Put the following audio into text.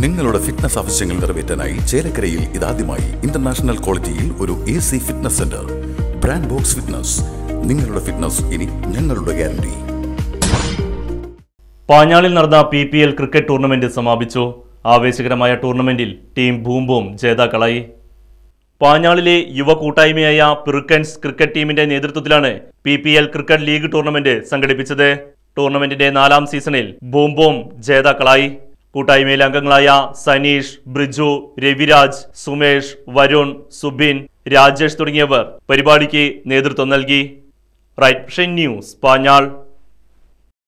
നിങ്ങളുടെ ഫിറ്റ്നസ് ആവശ്യങ്ങൾ നിറവേറ്റാനായി ചേലക്കരയിൽ ഇതാദ്യമായി ഇന്റർനാഷണൽ ക്വാളിറ്റിയിൽ ഒരു A C fitness centre brand box fitness നിങ്ങളുടെ ഫിറ്റ്നസ് ഇനി ഞങ്ങളുടെ ഗ്യാരണ്ടി പാഞ്ഞാളിൽ നടന്ന P P L cricket tournament സമാപിച്ചു ആവേശകരമായ ടൂർണമെന്റിൽ ടീം ബൂംബൂം ജേതാക്കളായി പാഞ്ഞാളിലെ യുവ കൂട്ടായ്മയായ പിറുക്കൻസ് ക്രിക്കറ്റ് ടീമിന്റെ നേതൃത്വത്തിലാണ് P P L cricket league tournament സംഘടിപ്പിച്ചത് ടൂർണമെന്റിന്റെ നാലാം സീസണിൽ ബൂംബൂം ജേതാക്കളായി കൂട്ടായ്മയിലെ അംഗങ്ങളായ സനീഷ് ബ്രിജു രവിരാജ് സുമേഷ് വരുൺ സുബിൻ രാജേഷ് തുടങ്ങിയവർ പരിപാടിക്ക് നേതൃത്വം നൽകി റൈറ്റ് ന്യൂസ് പാഞ്ഞാൾ